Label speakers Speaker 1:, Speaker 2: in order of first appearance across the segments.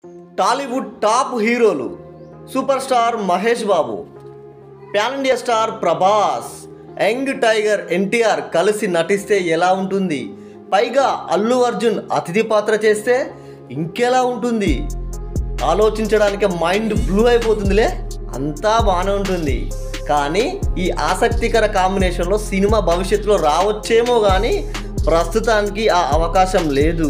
Speaker 1: Tollywood top హీరోలు super star Mahesh Babu pan India star Prabhas young tiger NTR కలిసి నటిస్తే ఎలా ఉంటుంది పైగా అల్లు అర్జున్ అతిథి పాత్ర చేస్తే ఇంకెలా ఉంటుంది ఆలోచించడానికి మైండ్ బ్లూ అయిపోతుందిలే అంతా బాగానే ఉంటుంది కానీ ఈ ఆసక్తికర కాంబినేషన్లో సినిమా భవిష్యత్తులో రావచ్చేమో కానీ ప్రస్తుతానికి ఆ అవకాశం లేదు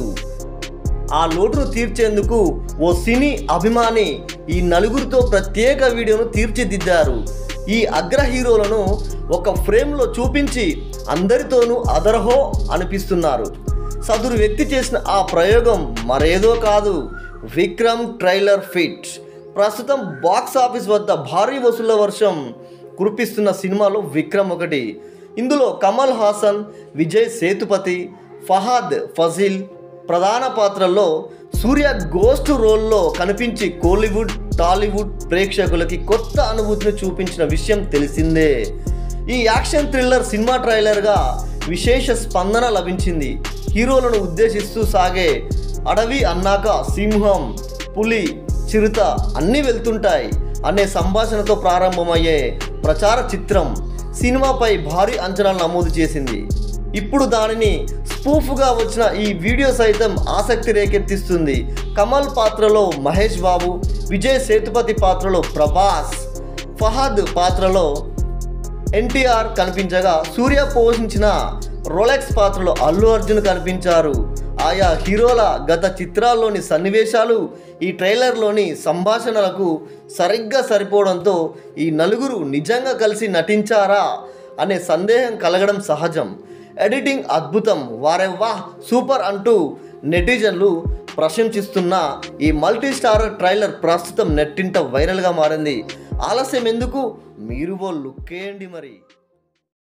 Speaker 1: ఆ లోటును తీర్చేందుకు ఓ సినీ అభిమాని ఈ నలుగురితో ప్రత్యేక వీడియోను తీర్చిదిద్దారు ఈ అగ్ర హీరోలను ఒక ఫ్రేమ్లో చూపించి అందరితోనూ అదర్హో అనిపిస్తున్నారు సదురు వ్యక్తి చేసిన ఆ ప్రయోగం మరేదో కాదు విక్రమ్ ట్రైలర్ ఫిట్ ప్రస్తుతం బాక్స్ ఆఫీస్ వద్ద భారీ వసూళ్ల వర్షం కురిపిస్తున్న సినిమాలో విక్రమ్ ఒకటి ఇందులో కమల్ హాసన్ విజయ్ సేతుపతి ఫహాద్ ఫజిల్ ప్రధాన పాత్రల్లో సూర్య గోస్ట్ రోల్లో కనిపించి కోలీవుడ్ టాలీవుడ్ ప్రేక్షకులకి కొత్త అనుభూతిని చూపించిన విషయం తెలిసిందే ఈ యాక్షన్ థ్రిల్లర్ సినిమా ట్రైలర్గా విశేష స్పందన లభించింది హీరోలను ఉద్దేశిస్తూ సాగే అడవి అన్నాక సింహం పులి చిరుత అన్నీ వెళ్తుంటాయి అనే సంభాషణతో ప్రారంభమయ్యే ప్రచార చిత్రం సినిమాపై భారీ అంచనాలు నమోదు చేసింది ఇప్పుడు దానిని స్పూఫ్గా వచ్చిన ఈ వీడియో సైతం ఆసక్తి రేకెత్తిస్తుంది కమల్ పాత్రలో మహేష్ బాబు విజయ్ సేతుపతి పాత్రలో ప్రభాస్ ఫహద్ పాత్రలో ఎన్టీఆర్ కనిపించగా సూర్య పోషించిన రోలెక్స్ పాత్రలో అల్లు అర్జున్ కనిపించారు ఆయా హీరోల గత చిత్రాల్లోని సన్నివేశాలు ఈ ట్రైలర్లోని సంభాషణలకు సరిగ్గా సరిపోవడంతో ఈ నలుగురు నిజంగా కలిసి నటించారా అనే సందేహం కలగడం సహజం ఎడిటింగ్ అద్భుతం వారెవ్వా సూపర్ అంటూ నెటిజన్లు ప్రశంసిస్తున్న ఈ మల్టీ స్టారర్ ట్రైలర్ ప్రస్తుతం నెట్టింట వైరల్గా మారింది ఆలస్యం ఎందుకు మీరు ఓ లుక్కేయండి మరి